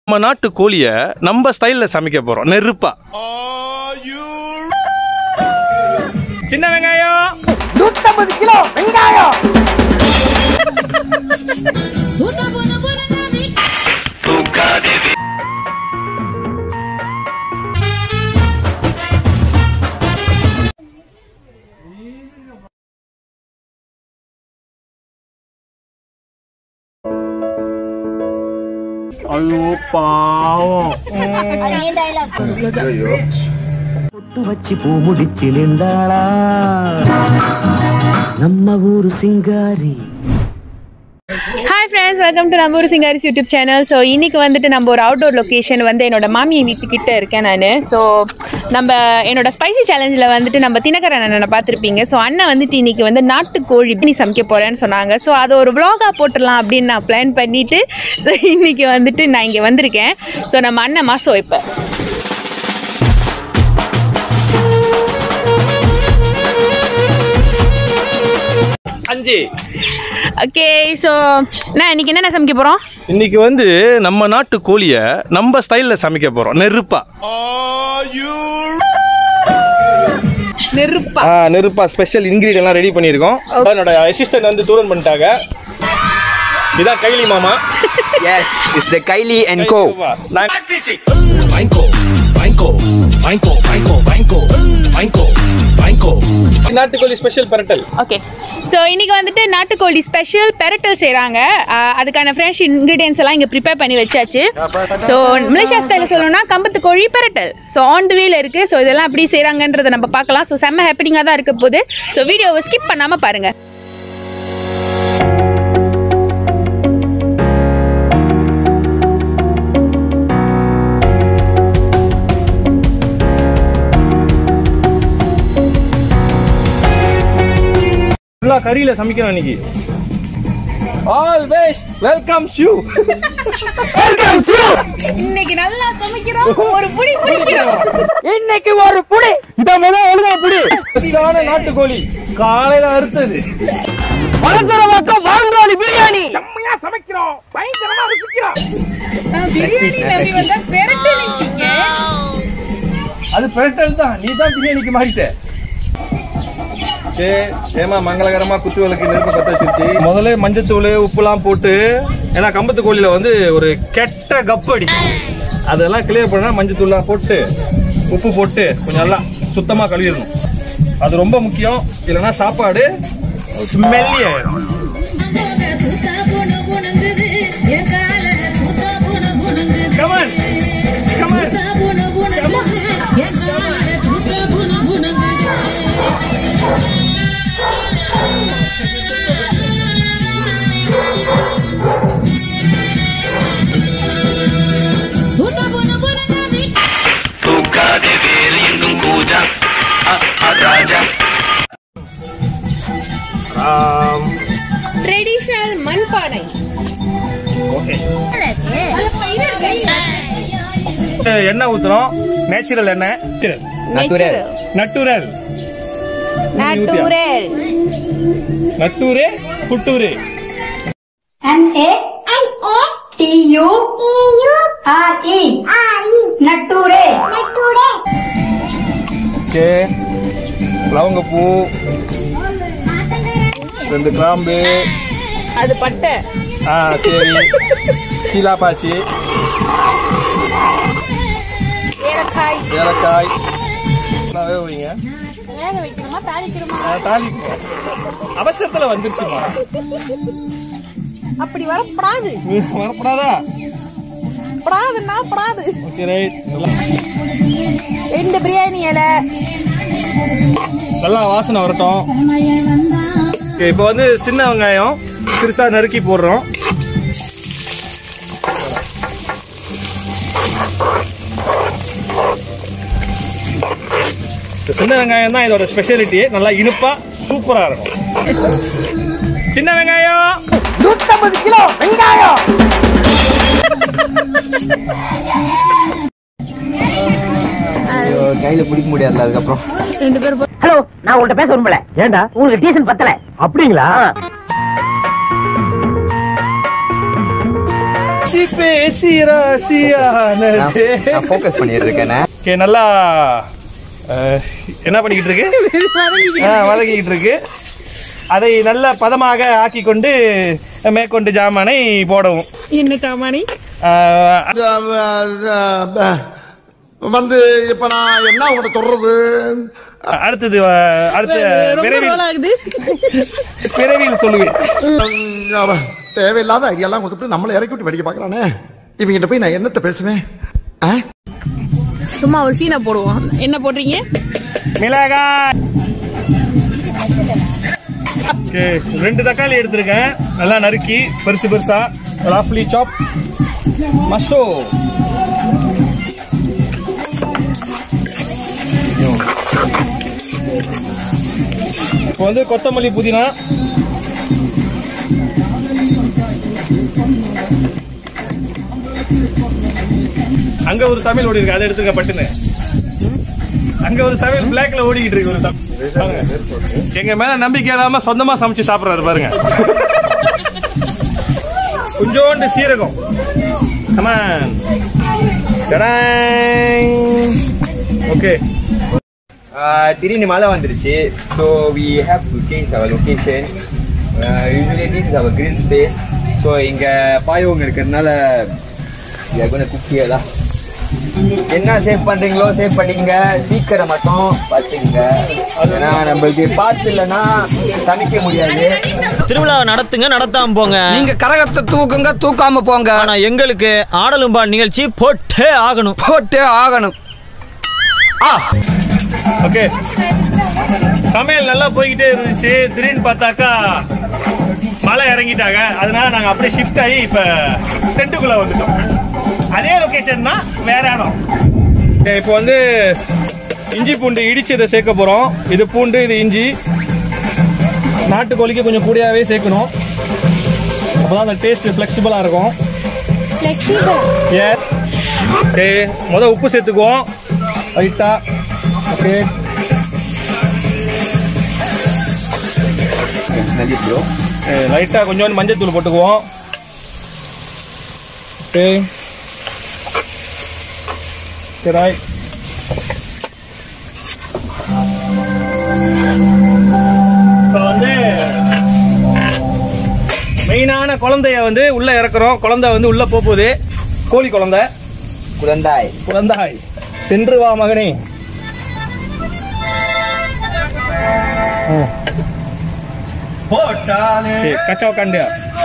நம்ம நாட்டு கோழியை நம்ம ஸ்டைலில் சமைக்க போகிறோம் நெருப்பா சின்ன வெங்காயம் நூத்தம்பது கிலோ வெங்காயம் ஐயோ பாவம் பொட்டு வச்சு பூ முடிச்சு நின்றாளா நம்ம ஊரு Singari hi friends welcome to நம்ம ஊர் சிங்காரிஸ் யூடியூப் சேனல் ஸோ இன்னைக்கு வந்துட்டு நம்ம ஒரு அவுட்டோர் லொக்கேஷன் வந்து என்னோட மாமி வீட்டுக்கிட்ட இருக்கேன் நான் ஸோ நம்ம என்னோட ஸ்பைசி சேலஞ்சில் வந்துட்டு நம்ம தினகரன் அண்ணனை பார்த்துருப்பீங்க ஸோ அண்ணன் வந்துட்டு இன்னைக்கு வந்து நாட்டுக்கோழி பிரியாணி சமைக்க போகிறேன்னு சொன்னாங்க ஸோ அதை ஒரு vlog-ஆ போட்டுடலாம் அப்படின்னு நான் பிளான் பண்ணிவிட்டு ஸோ இன்னைக்கு வந்துட்டு நான் இங்கே வந்திருக்கேன் ஸோ நம்ம அண்ணன் மாசம் இப்போ அஞ்சு ஓகே ஸோ நான் இன்னைக்கு என்னென்ன சமைக்க போகிறோம் இன்னைக்கு வந்து நம்ம நாட்டு கோழியை நம்ம ஸ்டைலில் சமைக்க போகிறோம் நெருப்பா நெருப்பா ஆ நெருப்பா ஸ்பெஷல் இன்க்ரீடியன்ட்லாம் ரெடி பண்ணியிருக்கோம் என்னோட அசிஸ்டன்ட் வந்து தூரன் பண்ணிட்டாங்க இதான் கைலி மாமா Yes, it's the Kylie and Co. நான் Banco, banco, banco, banco, banco, banco, banco. நாட்டுக்கோழி ஸ்பெஷல் பரட்டல் ஓகே ஸோ இன்றைக்கி வந்துட்டு நாட்டுக்கோழி ஸ்பெஷல் பெரட்டல் செய்கிறாங்க அதுக்கான ஃப்ரெஷ் இன்க்ரீடியன்ஸ் எல்லாம் இங்கே ப்ரிப்பேர் பண்ணி வச்சாச்சு ஸோ மலேசியா ஸ்டைலில் சொல்லணும்னா கம்பத்து கோழி பெரட்டல் ஸோ ஆன் தி வேல இருக்குது ஸோ இதெல்லாம் எப்படி செய்கிறாங்கன்றதை நம்ம பார்க்கலாம் ஸோ செம்ம ஹாப்பினிங்காக தான் இருக்க போகுது ஸோ வீடியோவை ஸ்கிப் பண்ணாமல் பாருங்கள் ஃபுல்லாக கறியில் சமைக்கணும் இன்னைக்கு ஆல்வேஸ் வெல்கம் ஷூ இன்னைக்கு நல்லா சமைக்கிறோம் ஒரு புடி பிடிக்கிறோம் இன்னைக்கு ஒரு புடி இதான் முதல் ஒழுங்கா புடி ஃப்ரெஷ்ஷான நாட்டுக்கோழி காலையில் அறுத்தது பலசரமாக்கம் வாங்கோலி பிரியாணி செம்மையா சமைக்கிறோம் பயங்கரமா ருசிக்கிறோம் பிரியாணி நம்பி வந்தா பெரட்டல் அது பெரட்டல் தான் நீ தான் பிரியாணிக்கு மாறிட்ட சே ஏமா மங்களகரமா குத்து விளக்கு நெருப்பு பத்த வச்சிருச்சு முதல்ல மஞ்சத்தூள் உப்புலாம் போட்டு ஏன்னா கம்பத்து கோழியில வந்து ஒரு கெட்ட கப்படி அதெல்லாம் கிளியர் பண்ணா மஞ்சத்தூள்லாம் போட்டு உப்பு போட்டு கொஞ்சம் நல்லா சுத்தமா கழுவிடணும் அது ரொம்ப முக்கியம் இல்லைன்னா சாப்பாடு ஸ்மெல்லி ஆயிடும் Come on. Come on. ஆம், ட்ரெடிஷனல் மண்பானை okay. எண்ணெய் ஊத்துறோம் நேச்சுரல் எண்ணெய் natural நட்டுரல் நாட்டூரல் நட்டூரே புட்டூரே N A N A T U T U R E R E நட்டூரே நட்டூரே ஓகே லவங்கப்பூ ரெண்டு கிராம்பு அது பட்டை ஆ சரி சீலாப்பாச்சி ஏலக்காய் ஏலக்காய் எல்லாம் வேக வைங்க வேக வைக்கணுமா தாளிக்கணுமா ஆ, தாளிப்போம் அவசரத்துல வந்துருச்சுமா அப்படி வரப்படாது வரப்படாதா படாதுன்னா படாது ஓகே ரைட் ரெண்டு பிரியாணி இலை நல்லா வாசனை வரட்டும் ஓகே இப்போ வந்து சின்ன வெங்காயம் சிறுசா நறுக்கி போடுறோம் இந்த சின்ன வெங்காயம் தான் இதோட ஸ்பெஷாலிட்டி நல்லா இனிப்பா சூப்பரா இருக்கும் சின்ன வெங்காயம் நூத்தம்பது கிலோ வெங்காயம் கையில பிடிக்க முடியாதுல அதுக்கப்புறம் ரெண்டு பேரும் ஹலோ நான் உங்கள்ட்ட பேச விரும்பல ஏண்டா உங்களுக்கு டீசன் பத்தல அப்படிங்களா பேசி பேசி ராசியானது நான் ஃபோக்கஸ் பண்ணிட்டு இருக்கேனே ஓகே நல்லா அஹ், என்ன பண்ணிக்கிட்டு இருக்கு ஆ, வதக்கிக்கிட்டு இருக்கு அதை நல்ல பதமாக ஆக்கி கொண்டு மேற்கொண்டு ஜாமானை போடவும் என்ன சாமானி ஆஹ், வந்து இப்ப நான் என்ன உங்கள்கிட்ட சொல்றது அடுத்தது அஹ், அடுத்த விரைவில் ஆகுது விரைவில் சொல்லுவேன் உம், அவ தேவையில்லாத ஐடியாலாம் கொடுத்துட்டு நம்மளை இறக்கி விட்டு வெடிக்க பாக்குறானே இவங்கிட்ட போய் நான் என்னத்த பேசுவேன் ஆ? சும்மா ஒரு சீனை போடுவோம் என்ன போடுறீங்க மிளகாய் ஓகே ரெண்டு தக்காளி எடுத்திருக்கேன் நல்லா நறுக்கி பெருசு பெருசா ராஃப்லி சாப் மஷோ இப்போ வந்து கொத்தமல்லி புதினா அங்க ஒரு சமையல் ஓடி இருக்கு அதை எடுத்துக்க பட்டுன்னு அங்க ஒரு சமையல் பிளாக்ல ஓடிக்கிட்டு இருக்கு ஒரு சமையல் பாருங்க. எங்க மேல நம்பிக்கை இல்லாம சொந்தமா சமைச்சு சாப்பிடுறாரு பாருங்க கொஞ்சோண்டு சீரகம் ஓகே திடீர்னு மழை வந்துருச்சு so we have to change our location usually this is our grill space so இங்கே பாயவங்க இருக்கிறதுனால குக்கியெல்லாம் என்ன சேவ் பண்றீங்களோ சேவ் பண்ணிக்கங்க ஸ்பீக்கரை மட்டும் பார்த்துங்க ஏன்னா நம்மளுக்கு பார்த்து இல்லைன்னா சமைக்க முடியாது திருவிழா நடத்துங்க நடத்தாம போங்க நீங்க கரகத்தை தூக்குங்க தூக்காம போங்க ஆனா எங்களுக்கு ஆடலும் பால் நிகழ்ச்சி போட்டே ஆகணும் போட்டே ஆகணும் ஓகே சமையல் நல்லா போய்கிட்டே இருந்துச்சு திடீர்னு பார்த்தாக்கா மழை இறங்கிட்டாங்க அதனால நாங்க அப்படியே ஷிஃப்ட் ஆகி இப்ப டென்ட்டுக்குள்ள வந்துட்டோம் அதே லொகேஷன் தான் வேற இடம் Okay, இப்போ வந்து இஞ்சி பூண்டு இடிச்சு இதை சேர்க்க போறோம் இது பூண்டு இது இஞ்சி நாட்டுக்கோழிக்கு கொஞ்சம் கூடியாவே சேர்க்கணும் அப்பதான் அந்த டேஸ்ட் ஃப்ளெக்சிபிளா இருக்கும் Yes. ஓகே முத உப்பு சேர்த்துக்குவோம் லைட்டா ஓகே நல்லி ப்ரோ லைட்டா கொஞ்சோண்டு மஞ்சள் தூள் போட்டுக்குவோம் ஓகே சரி இப்போ வந்து மெயினான குழந்தைய வந்து உள்ள இறக்குறோம் குழந்தை வந்து உள்ள போக போகுது கோழி குழந்தை குழந்தாய் குழந்தாய் சென்று வா மகனே சரி, கச்சா உட்காந்து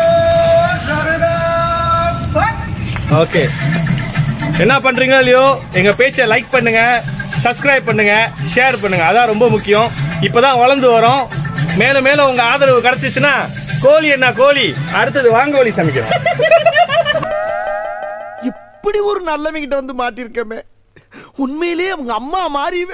ஓகே என்ன பண்றீங்க இல்லையோ எங்க பேச்சை லைக் பண்ணுங்க சப்ஸ்கிரைப் பண்ணுங்க ஷேர் பண்ணுங்க அதான் ரொம்ப முக்கியம் இப்பதான் வளர்ந்து வரோம் மேலும் மேலும் உங்க ஆதரவு கிடைச்சிச்சுன்னா கோழி என்ன கோழி அடுத்தது வாங்கோழி சமைக்கிறோம் இப்படி ஒரு நல்லவங்கிட்ட வந்து மாட்டிருக்கமே உண்மையிலேயே அவங்க அம்மா மாறிவே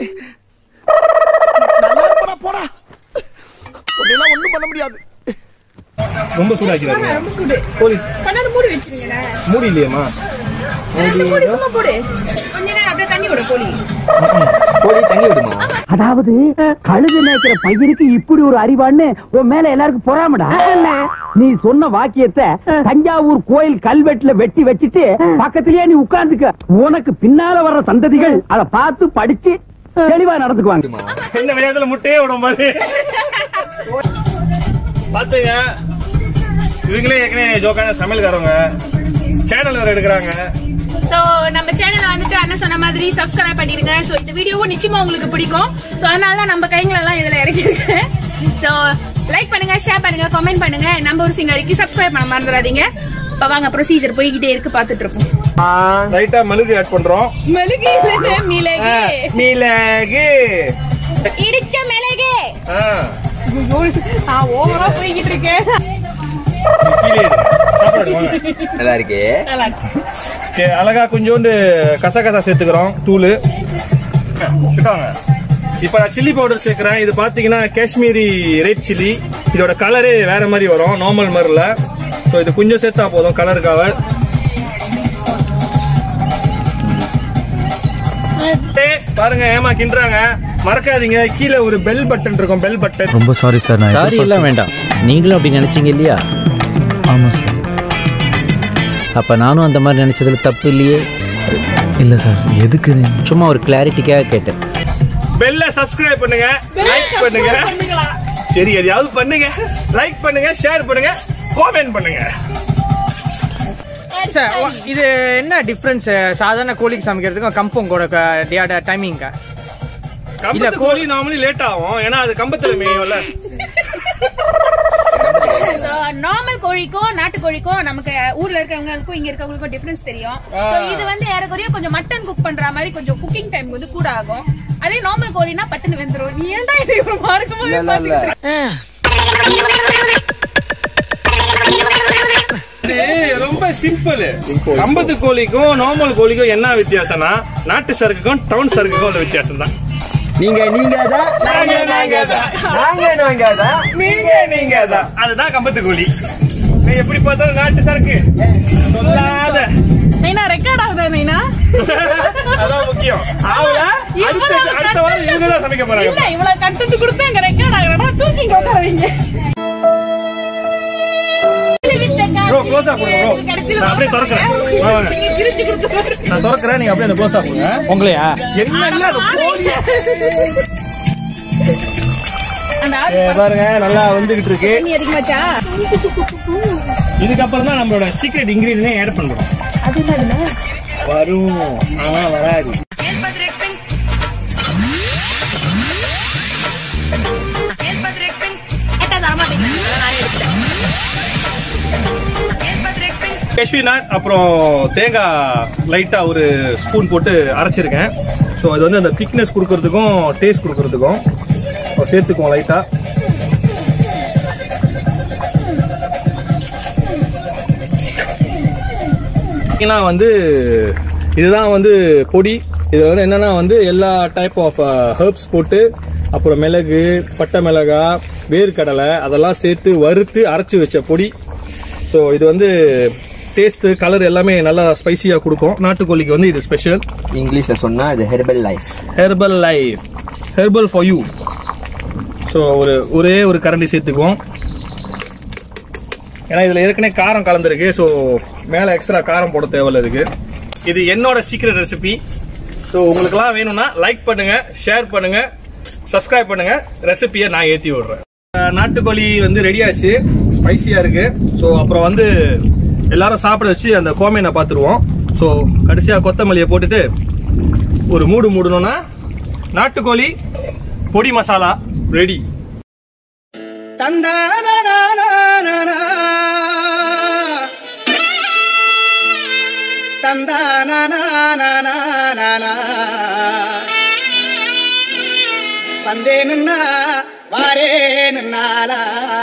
நல்லா இருப்படா, போடா உன்னையெல்லாம் ஒண்ணும் பண்ண முடியாது ரொம்ப சூடாக்கிறாங்க கோழி மூடி வச்சிருங்க மூடி இல்லையம்மா மூடி சும்மா போடு கொஞ்ச நேரம் அப்படியே தண்ணி விட கோழி கோழி தண்ணி விடுமா அதாவது கழுது மேய்க்கிற பையனுக்கு இப்படி ஒரு அறிவான்னு உன் மேல எல்லாருக்கும் பொறாமடா நீ சொன்ன வாக்கியத்தை தஞ்சாவூர் கோயில் கல்வெட்டுல வெட்டி வச்சிட்டு பக்கத்திலேயே நீ உட்கார்ந்துக்க உனக்கு பின்னால வர்ற சந்ததிகள் அத பார்த்து படிச்சு தெளிவா நடந்துக்குவாங்க இந்த விளையாட்டுல முட்டையே விட மாதிரி பாத்துங்க இவங்களே ஏற்கனவே ஜோக்கான சமையல்காரவங்க சேனல் வேற எடுக்கிறாங்க சோ நம்ம சேனல்ல வந்துட்டு அண்ணன் சொன்ன மாதிரி சப்ஸ்கிரைப் பண்ணிருங்க சோ இந்த வீடியோவும் நிச்சயமா உங்களுக்கு பிடிக்கும் சோ அதனால தான் நம்ம கைங்களை எல்லாம் இதுல இறக்கிருக்கேன் சோ லைக் பண்ணுங்க ஷேர் பண்ணுங்க கமெண்ட் பண்ணுங்க நம்ம ஒரு சிங்கருக்கு சப்ஸ்கிரைப் பண்ண மறந்துடாதீங்க இப்ப வாங்க ப்ரொசீஜர் போய்கிட்டே இருக்கு பாத்துட்டு இருப்போம் லைட்டா மெழுகு ஆட் பண்றோம் மிளகு இல்ல மிளகு மிளகு இடிச்ச மிளகு ஆ, நான் ஓவரா போய்கிட்டு இருக்கேன் கீழே இருக்கு. சாப்பாடு வாங்க. நல்லா இருக்கே நல்லா இருக்கு. Okay, அழகா கொஞ்சோண்டு கசகசா சேர்த்துக்கிறோம் தூள் கிட்டாங்க இப்போ நான் சில்லி பவுடர் சேர்க்கிறேன் இது பாத்தீங்கன்னா காஷ்மீரி ரெட் சில்லி இதோட கலரே வேற மாதிரி வரும் நார்மல் மாதிரி இல்ல ஸோ இது கொஞ்சம் சேர்த்தா போதும் கலருக்காக ஏய், பாருங்க ஏமா கிண்டுறாங்க மறக்காதீங்க கீழே ஒரு பெல் பட்டன் இருக்கும் பெல் பட்டன் ரொம்ப சாரி சார் நான் சாரி எல்லாம் வேண்டாம் நீங்களும் அப்படி நினைச்சீங்க இல்லையா ஆமா சார் அப்போ நானும் அந்த மாதிரி நினச்சதுல தப்பு இல்லையே இல்லை சார் எதுக்கு சும்மா ஒரு கிளாரிட்டிக்காக கேட்டேன் பெல்ல சப்ஸ்கிரைப் பண்ணுங்க லைக் பண்ணுங்க சரி எதையாவது பண்ணுங்க லைக் பண்ணுங்க ஷேர் பண்ணுங்க காமெண்ட் பண்ணுங்க சார் வா- இது என்ன டிஃப்ரென்ஸ் சாதாரண கோழிக்கு சமைக்கிறதுக்கும் கம்பங்கோட டைமிங்க இல்ல கோழி நார்மலி லேட் ஆகும் ஏன்னா அது கம்பத்துல மேயும்ல நார்மல் கோழிக்கும் நாட்டு கோழிக்கும் நமக்கு ஊர்ல இருக்கவங்களுக்கும் இங்க இருக்கவங்களுக்கும் டிஃபரன்ஸ் தெரியும் ஆ. So, இது வந்து ஏறக்குறைய கொஞ்சம் மட்டன் குக் பண்ற மாதிரி கொஞ்சம் குக்கிங் டைம் வந்து கூட ஆகும் அதே நார்மல் கோழினா பட்டுன்னு வெந்துரும் நீ ஏன்டா இது இவ்வளவு மார்க்கமா இது ரொம்ப சிம்பிள் கம்பத்து கோழிக்கும் நார்மல் கோழிக்கும் என்ன வித்தியாசம்னா நாட்டு சரக்குக்கும் டவுன் சரக்குக்கும் உள்ள வித்தியாசம் தான் நீங்க நீங்க தான் நாங்க நாங்க தான் நாங்க நாங்க தான் நீங்க நீங்க தான் அதுதான் கம்பத்து கோழி நீ எப்படி பார்த்தாலும் நாட்டு சரக்கு சொல்லாத நைனா ரெக்கார்ட் ஆகுதா நைனா அதான் முக்கியம் ஆவல அடுத்த அடுத்த வாரம் இவங்க தான் சமைக்க இல்ல போறாங்க இவ்வளவு கண்டென்ட் கொடுத்து அங்க ரெக்கார்ட் ஆகலடா தூக்கி இங்க உட்கார வைங்க ப்ரோ க்ளோஸ் ஆ போடுங்க ப்ரோ நான் அப்படியே திறக்கிறேன் வா, வாங்க. நான் திறக்கிறேன் நீங்க அப்படியே அந்த க்ளோஸ் ஆ போடுங்க உங்களையா என்ன இல்ல அது கோழி அந்த ஏ, பாருங்க நல்லா வந்துகிட்டு இருக்கு தண்ணி அதிகமாச்சா இதுக்கப்புறம் தான் நம்மளோட சீக்ரெட் இன்கிரீடியன்ட் ஆட் பண்றோம் அது என்னதுன்னா வரும் ஆனா வராது கஷ்வி நாட் அப்புறம் தேங்காய் லைட்டாக ஒரு ஸ்பூன் போட்டு அரைச்சிருக்கேன் ஸோ அது வந்து அந்த திக்னஸ் கொடுக்கறதுக்கும் டேஸ்ட் கொடுக்கறதுக்கும் இப்போ சேர்த்துக்குவோம் லைட்டாக பார்த்தீங்கன்னா வந்து இதுதான் வந்து பொடி இது வந்து என்னன்னா வந்து எல்லா டைப் ஆஃப் ஹெர்ப்ஸ் போட்டு அப்புறம் மிளகு பட்டை மிளகா வேர்க்கடலை அதெல்லாம் சேர்த்து வறுத்து அரைச்சி வச்ச பொடி ஸோ இது வந்து டேஸ்ட் கலர் எல்லாமே நல்லா ஸ்பைசியாக கொடுக்கும் நாட்டுக்கோழிக்கு வந்து இது ஸ்பெஷல் இங்கிலீஷ்ல சொன்னா இது herbal life herbal life herbal for you so ஒரு ஒரே ஒரு கரண்டி சேர்த்துக்குவோம் ஏன்னா இதில் ஏற்கனவே காரம் கலந்துருக்கு ஸோ மேலே எக்ஸ்ட்ரா காரம் போட தேவையில்ல இதுக்கு இது என்னோட சீக்ரெட் ரெசிபி ஸோ உங்களுக்குலாம் வேணும்னா லைக் பண்ணுங்க ஷேர் பண்ணுங்க சப்ஸ்கிரைப் பண்ணுங்க ரெசிபியை நான் ஏற்றி விடுறேன் அஹ் நாட்டுக்கோழி வந்து ரெடி ஆச்சு ஸ்பைசியாக இருக்கு ஸோ அப்புறம் வந்து எல்லாரும் சாப்பிட வச்சு அந்த கோமையை பார்த்துருவோம் ஸோ கடைசியாக கொத்தமல்லியை போட்டுட்டு ஒரு மூடு மூடணும்னா நாட்டுக்கோழி பொடி மசாலா ரெடி வந்தேனுன்னா வாரேனுன்னாலா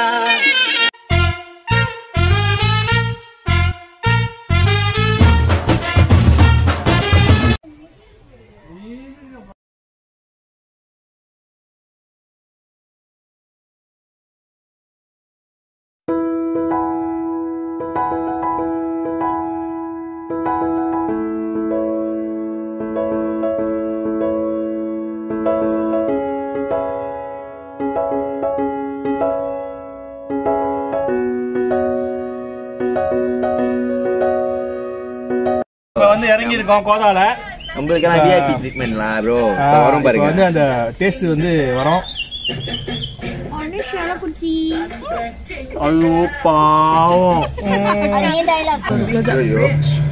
இப்போ வந்து இறங்கி இருக்கோம் கோதால உங்களுக்கெல்லாம் விஐபி ட்ரீட்மெண்ட்லாம் ப்ரோ ஆஹ் வரும் இப்போ பாருங்க வந்து அந்த டேஸ்ட் வந்து வரும் ஐயோ பாவம் ஐயோ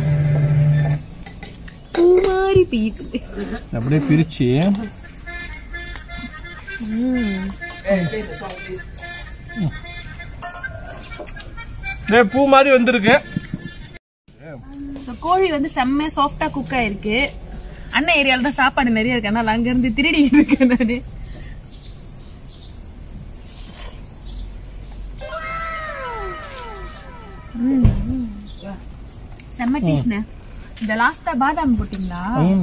மாதிரி பீக்குது அப்படியே பிரிச்சு இதே பூ மாதிரி வந்திருக்கு ஸோ கோழி வந்து செம்ம சாஃப்டா குக் ஆயிருக்கு அண்ணன் ஏரியால தான் சாப்பாடு நிறைய இருக்கு அதனால அங்க இருந்து திருடி இருக்கேன் நானு ம், ம். செம்ம டேஸ்ட்ண்ணே இந்த லாஸ்டா பாதாம் போட்டீங்களா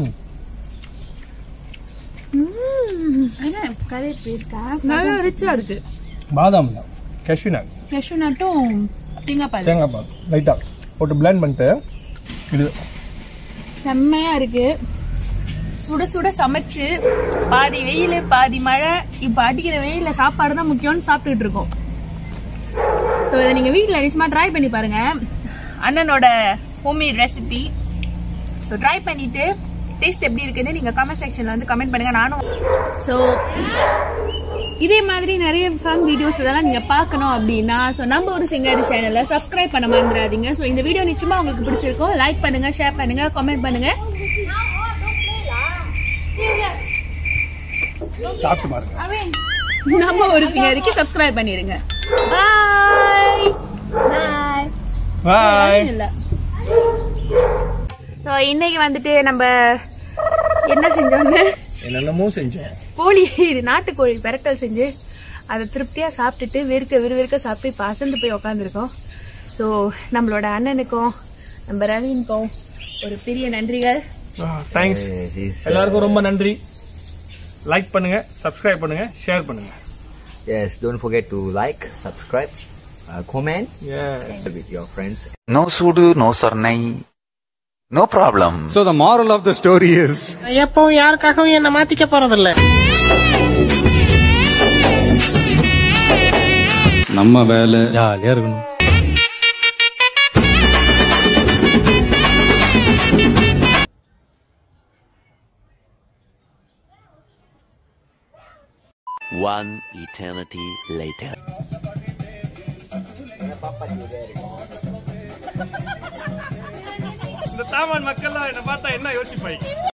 கரை போயிருக்கா நல்லா ரிச்சா இருக்கு பாதாம் தான் கேஷ்யூ நட் ஃப்ரெஷ் நட்டும் தேங்காய் பால் தேங்காய் பால் லைட்டா போட்டு பிளெண்ட் பண்ணிட்டு இது செம்மையா இருக்கு சுட சுட சமைச்சு பாதி வெயில் பாதி மழை இப்ப அடிக்கிற வெயில்ல சாப்பாடு தான் முக்கியம்னு சாப்பிட்டுட்டு இருக்கோம் ஸோ இதை நீங்க வீட்டில் நிச்சயமா ட்ரை பண்ணி பாருங்க அண்ணனோட ஹோம்மேட் ரெசிபி ஸோ ட்ரை பண்ணிட்டு டேஸ்ட் எப்படி இருக்குன்னு நீங்க கமெண்ட் செக்ஷன்ல வந்து கமெண்ட் பண்ணுங்க நானும் ஸோ இதே மாதிரி நிறைய ஃபன் வீடியோஸ் இதெல்லாம் நீங்க பார்க்கணும் அப்படின்னா ஸோ நம்ம ஒரு சிங்காரி சேனலை சப்ஸ்கிரைப் பண்ண மறந்துடாதீங்க ஸோ இந்த வீடியோ நிச்சயமா உங்களுக்கு பிடிச்சிருக்கும் லைக் பண்ணுங்க ஷேர் பண்ணுங்க கமெண்ட் பண்ணுங்க சாப்பிட்டு பாருங்க நம்ம ஒரு சிங்காரிக்கு சப்ஸ்கிரைப் பண்ணிருங்க பாய் பாய் இல்ல ஸோ இன்னைக்கு வந்துட்டு நம்ம என்ன செஞ்சோங்க என்னென்னமோ செஞ்சோம் கோழி நாட்டுக்கோழி பெரட்டல் செஞ்சு அதை திருப்தியா சாப்பிட்டுட்டு வெறுக்க விறுவிறுக்க சாப்பிட்டு இப்போ அசந்து போய் உக்காந்துருக்கோம் ஸோ நம்மளோட அண்ணனுக்கும் நம்ம ரவீனுக்கும் ஒரு பெரிய நன்றிகள் தேங்க்ஸ் எல்லாருக்கும் ரொம்ப நன்றி லைக் பண்ணுங்க சப்ஸ்கிரைப் பண்ணுங்க ஷேர் பண்ணுங்க Yes, don't forget to like, subscribe, uh, comment Yes. with your friends. No sudu, no sarnai. No problem. So the moral of the story is எப்போ யாருக்காகவும் என்ன மாத்திக்க போறதில்ல நம்ம வேலை ஜாலியா இருக்கணும் One eternity later. இந்த தாமான் மக்கள்லாம் என்ன பார்த்தா என்ன யோசிப்பாங்க